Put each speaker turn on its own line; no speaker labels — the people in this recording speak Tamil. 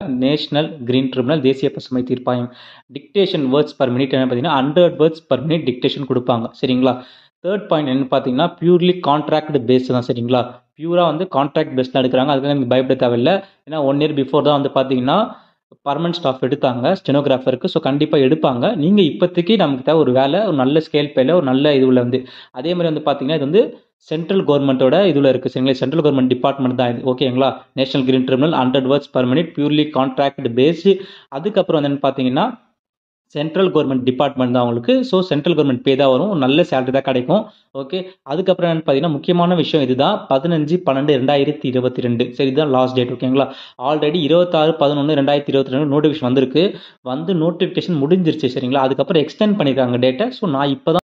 நேஷனல் கிரீன் ட்ரிபியூனல் தேசிய பசுமை தீர்ப்பாயம் டிக்டேஷன் வேர்ட்ஸ் பர் மினிட் என்ன பார்த்தீங்கன்னா hundred words per minute dictation கொடுப்பாங்க சரிங்களா தேர்ட் பாயிண்ட் என்ன பார்த்தீங்கன்னா பியூர்லி கான்ட்ராக்ட் பேஸ்டு தான் சரிங்களா பியூராக வந்து கான்ட்ராக்ட் பேஸ்டில் எடுக்கிறாங்க அதுக்கு நீங்கள் பயப்பட தேவையில்லை ஏன்னா ஒன் இயர் பிஃபோர் தான் வந்து பார்த்தீங்கன்னா பர்மனன்ட் ஸ்டாஃப் எடுத்தாங்க ஸ்டெனோகிராஃபருக்கு ஸோ கண்டிப்பாக எடுப்பாங்க நீங்கள் இப்போதைக்கு நமக்கு தேவை ஒரு வேலை ஒரு நல்ல ஸ்கேல் பேல ஒரு நல்ல இதுவில் வந்து அதே மாதிரி வந்து பார்த்தீங்கன்னா இது வந்து சென்ட்ரல் கவர்மெண்ட்டோட இதில் இருக்குது சரிங்களா சென்ட்ரல் கவர்மெண்ட் டிபார்ட்மெண்ட் தான் இது ஓகேங்களா National Green Tribunal hundred words per minute purely contract based அதுக்கப்புறம் வந்து என்ன பார்த்தீங்கன்னா சென்ட்ரல் கவர்மெண்ட் டிபார்ட்மெண்ட் தான் அவங்களுக்கு ஸோ சென்ட்ரல் கவர்மெண்ட் பே தான் வரும் நல்ல சேலரி தான் கிடைக்கும் ஓகே அதுக்கப்புறம் என்னன்னு பார்த்தீங்கன்னா முக்கியமான விஷயம் இதுதான் பதினஞ்சு பன்னெண்டு ரெண்டாயிரத்தி இருபத்தி ரெண்டு சரி இதுதான் லாஸ்ட் டேட் ஓகேங்களா ஆல்ரெடி இருபத்தாறு பதினொன்று ரெண்டாயிரத்தி இருபத்தி ரெண்டு நோட்டிஃபிகேஷன் வந்திருக்கு வந்து நோட்டிஃபிகேஷன் முடிஞ்சிருச்சு சரிங்களா அதுக்கப்புறம் எக்ஸ்டெண்ட் பண்ணியிருக்காங்க டேட்டை ஸோ நான் இப்போ தான்